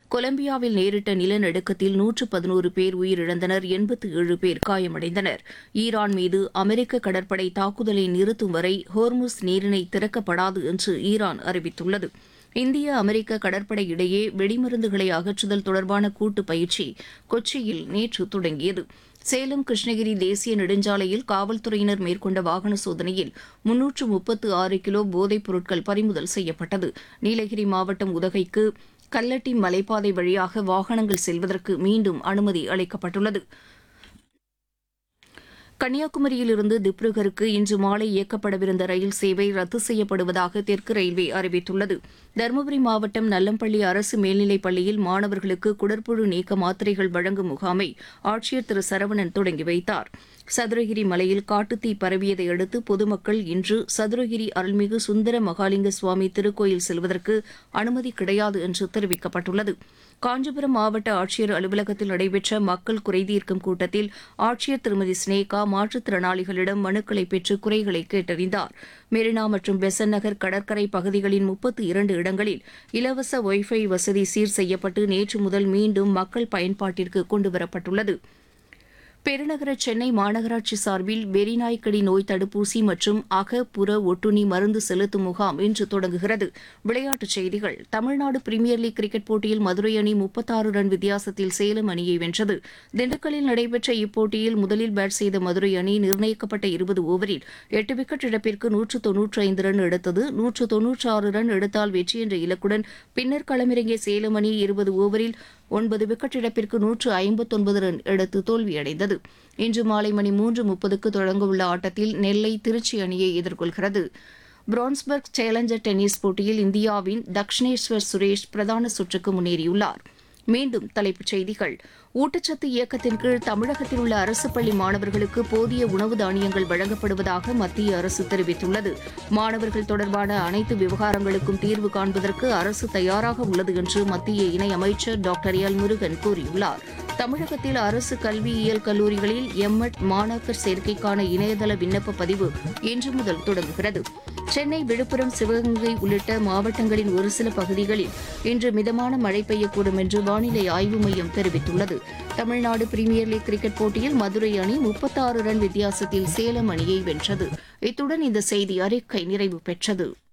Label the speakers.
Speaker 1: கொலம்பியாவில் நேரிட்ட நிலநடுக்கத்தில் நூற்று பதினோரு பேர் உயிரிழந்தனர் எண்பத்து ஏழு பேர் காயமடைந்தனர் ஈரான் மீது அமெரிக்க கடற்படை தாக்குதலை நிறுத்தும் வரை ஹோர்முஸ் நீரிணை திறக்கப்படாது என்று ஈரான் அறிவித்துள்ளது இந்திய அமெரிக்க கடற்படை இடையே வெடிமருந்துகளை அகற்றுதல் தொடர்பான கூட்டு பயிற்சி கொச்சியில் நேற்று தொடங்கியது சேலம் கிருஷ்ணகிரி தேசிய நெடுஞ்சாலையில் காவல்துறையினர் மேற்கொண்ட வாகன சோதனையில் முன்னூற்று முப்பத்து ஆறு கிலோ போதைப் பொருட்கள் பறிமுதல் செய்யப்பட்டது நீலகிரி மாவட்டம் உதகைக்கு கல்லட்டி மலைப்பாதை வழியாக வாகனங்கள் செல்வதற்கு மீண்டும் அனுமதி அளிக்கப்பட்டுள்ளது கன்னியாகுமரியிலிருந்து திப்ருகருக்கு இன்று மாலை இயக்கப்படவிருந்த ரயில் சேவை ரத்து செய்யப்படுவதாக தெற்கு ரயில்வே அறிவித்துள்ளது தருமபுரி மாவட்டம் நல்லம்பள்ளி அரசு மேல்நிலைப் பள்ளியில் மாணவர்களுக்கு குடற்புழு நீக்க மாத்திரைகள் வழங்கும் முகாமை ஆட்சியர் திரு சரவணன் தொடங்கி வைத்தார் சதுரகிரி மலையில் காட்டுத்தீ பரவியதை அடுத்து பொதுமக்கள் இன்று சதுரகிரி அருள்மிகு சுந்தர மகாலிங்க சுவாமி திருக்கோயில் செல்வதற்கு அனுமதி கிடையாது என்று தெரிவிக்கப்பட்டுள்ளது காஞ்சிபுரம் மாவட்ட ஆட்சியர் அலுவலகத்தில் நடைபெற்ற மக்கள் குறைதீர்க்கும் கூட்டத்தில் ஆட்சியர் திருமதி ஸ்னேகா மாற்றுத்திறனாளிகளிடம் மனுக்களை பெற்று குறைகளை கேட்டறிந்தார் மெரினா மற்றும் பெசன் நகர் கடற்கரை பகுதிகளின் முப்பத்து இரண்டு இடங்களில் இலவச ஒய்ஃபை வசதி சீர் செய்யப்பட்டு நேற்று முதல் மீண்டும் மக்கள் பயன்பாட்டிற்கு கொண்டுவரப்பட்டுள்ளது பெருநகர சென்னை மாநகராட்சி சார்பில் வெறிநாய்க்கடி நோய் தடுப்பூசி மற்றும் அக புற ஒட்டுண்ணி மருந்து செலுத்தும் முகாம் இன்று தொடங்குகிறது விளையாட்டுச் செய்திகள் தமிழ்நாடு பிரீமியர் லீக் கிரிக்கெட் போட்டியில் மதுரை அணி முப்பத்தாறு ரன் வித்தியாசத்தில் சேலம் அணியை வென்றது திண்டுக்கல்லில் நடைபெற்ற இப்போட்டியில் முதலில் பேட் செய்த மதுரை அணி நிர்ணயிக்கப்பட்ட இருபது ஓவரில் எட்டு விக்கெட் இழப்பிற்கு நூற்று தொன்னூற்றி ஐந்து ரன் எடுத்தது நூற்று தொன்னூற்றி ஆறு ரன் எடுத்தால் வெற்றி என்ற இலக்குடன் பின்னர் களமிறங்கிய சேலம் அணி இருபது ஓவரில் ஒன்பது விக்கெட் இழப்பிற்கு நூற்று ஐம்பத்தொன்பது ரன் எடுத்து தோல்வியடைந்தது இன்று மாலை மணி மூன்று முப்பதுக்கு தொடங்கவுள்ள ஆட்டத்தில் நெல்லை திருச்சி அணியை எதிர்கொள்கிறது பிரான்ஸ்பர்க் சேலஞ்சர் டென்னிஸ் போட்டியில் இந்தியாவின் தக்ஷனேஸ்வர் சுரேஷ் பிரதான சுற்றுக்கு முன்னேறியுள்ளார் மீண்டும் தலைப்புச் செய்திகள் ஊட்டச்சத்து இயக்கத்தின் கீழ் தமிழகத்தில் உள்ள அரசு பள்ளி மாணவர்களுக்கு போதிய உணவு தானியங்கள் வழங்கப்படுவதாக மத்திய அரசு தெரிவித்துள்ளது மாணவர்கள் தொடர்பான அனைத்து விவகாரங்களுக்கும் தீர்வு காண்பதற்கு அரசு தயாராக உள்ளது என்று மத்திய இணையமைச்சர் டாக்டர் எல் முருகன் கூறியுள்ளார் தமிழகத்தில் அரசு கல்வியியல் கல்லூரிகளில் எம்எட் மாணாக்கர் சேர்க்கைக்கான இணையதள விண்ணப்ப பதிவு இன்று முதல் தொடங்குகிறது சென்னை விழுப்புரம் சிவகங்கை உள்ளிட்ட மாவட்டங்களின் ஒரு சில பகுதிகளில் இன்று மிதமான மழை பெய்யக்கூடும் என்று வானிலை ஆய்வு மையம் தெரிவித்துள்ளது தமிழ்நாடு பிரீமியர் லீக் கிரிக்கெட் போட்டியில் மதுரை அணி முப்பத்தாறு ரன் வித்தியாசத்தில் சேலம் அணியை வென்றது இத்துடன் இந்த செய்தி அறிக்கை நிறைவு பெற்றது